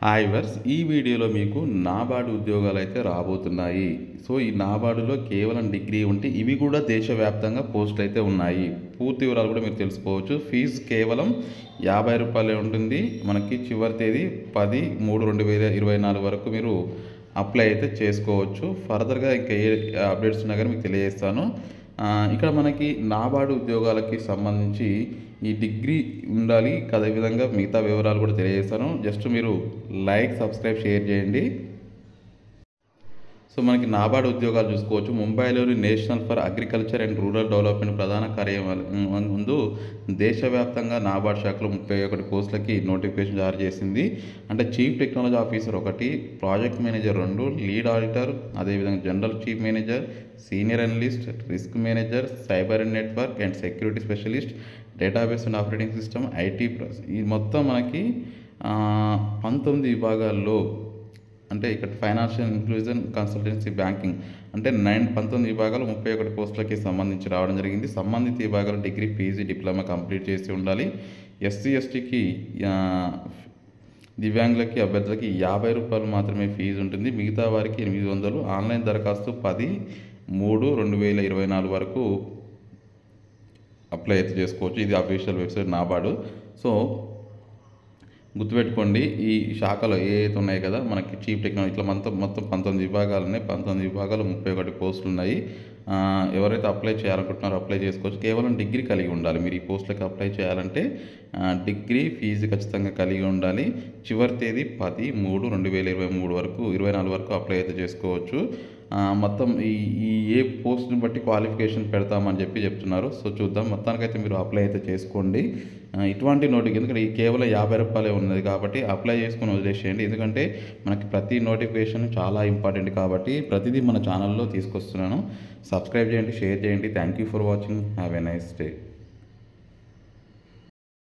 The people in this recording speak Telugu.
హాయ్ వర్స్ ఈ వీడియోలో మీకు నాబార్డు ఉద్యోగాలు అయితే రాబోతున్నాయి సో ఈ నాబార్డులో కేవలం డిగ్రీ ఉంటే ఇవి కూడా దేశవ్యాప్తంగా పోస్టులు అయితే ఉన్నాయి పూర్తి వివరాలు కూడా మీరు తెలుసుకోవచ్చు ఫీజు కేవలం యాభై రూపాయలే ఉంటుంది మనకి చివరి తేదీ పది మూడు రెండు వేల ఇరవై నాలుగు వరకు మీరు అప్లై అయితే చేసుకోవచ్చు ఫర్దర్గా ఇంకా ఏ అప్డేట్స్ ఉన్నా కానీ మీకు తెలియజేస్తాను ఆ, ఇక్కడ మనకి నాబార్డు ఉద్యోగాలకి సంబంధించి ఈ డిగ్రీ ఉండాలి అదేవిధంగా మిగతా వివరాలు కూడా తెలియజేస్తాను జస్ట్ మీరు లైక్ సబ్స్క్రైబ్ షేర్ చేయండి సో మనకి నాబార్డు ఉద్యోగాలు చూసుకోవచ్చు ముంబైలోని national for agriculture and rural development ప్రధాన కార్యాలయం ముందు దేశవ్యాప్తంగా నాబార్డు శాఖలో ముప్పై ఒకటి పోస్టులకి నోటిఫికేషన్ జారీ చేసింది అంటే చీఫ్ టెక్నాలజీ ఆఫీసర్ ఒకటి ప్రాజెక్ట్ మేనేజర్ రెండు లీడ్ ఆడిటర్ అదేవిధంగా general chief manager senior analyst risk manager cyber and network and security specialist database and operating system IT ఈ మొత్తం మనకి ఆ, పంతొమ్మిది విభాగాల్లో అంటే ఇక్కడ ఫైనాన్షియల్ ఇంక్లూజన్ కన్సల్టెన్సీ బ్యాంకింగ్ అంటే నైన్ పంతొమ్మిది విభాగాలు ముప్పై ఒకటి పోస్టులకి సంబంధించి రావడం జరిగింది సంబంధిత విభాగాలు డిగ్రీ పీజీ డిప్లొమా కంప్లీట్ చేసి ఉండాలి ఎస్సీ ఎస్టీకి దివ్యాంగులకి అభ్యర్థులకి యాభై రూపాయలు మాత్రమే ఫీజు ఉంటుంది మిగతా వారికి ఎనిమిది వందలు ఆన్లైన్ దరఖాస్తు పది మూడు రెండు వేల ఇరవై నాలుగు వరకు అప్లై అయితే చేసుకోవచ్చు ఇది అఫీషియల్ వెబ్సైట్ నాబార్డు సో గుర్తుపెట్టుకోండి ఈ శాఖలో ఏ అయితే ఉన్నాయి కదా మనకి చీఫ్ టెక్నాలజీ ఇట్లా మొత్తం మొత్తం పంతొమ్మిది విభాగాలు ఉన్నాయి పంతొమ్మిది విభాగాలు ముప్పై ఒకటి పోస్టులు ఉన్నాయి ఆ, ఎవరైతే అప్లై చేయాలనుకుంటున్నారో అప్లై చేసుకోవచ్చు కేవలం డిగ్రీ కలిగి ఉండాలి మీరు ఈ పోస్టులకు అప్లై చేయాలంటే ఆ, డిగ్రీ ఫీజు ఖచ్చితంగా కలిగి ఉండాలి చివరి తేదీ పది మూడు రెండు వేల ఇరవై మూడు వరకు ఇరవై నాలుగు వరకు అప్లై అయితే చేసుకోవచ్చు ఆ, మొత్తం ఈ ఈ ఏ పోస్ట్ని బట్టి క్వాలిఫికేషన్ పెడతామని చెప్పి చెప్తున్నారు సో చూద్దాం మొత్తానికైతే మీరు అప్లై అయితే చేసుకోండి ఆ, ఇటువంటి నోటికి ఎందుకంటే ఈ కేవలం యాభై రూపాయలే ఉన్నది కాబట్టి అప్లై చేసుకొని వదిలేసేయండి ఎందుకంటే మనకి ప్రతి నోటిఫికేషన్ చాలా ఇంపార్టెంట్ కాబట్టి ప్రతిదీ మన ఛానల్లో తీసుకొస్తున్నాను సబ్స్క్రైబ్ చేయండి షేర్ చేయండి thank you for watching have a nice day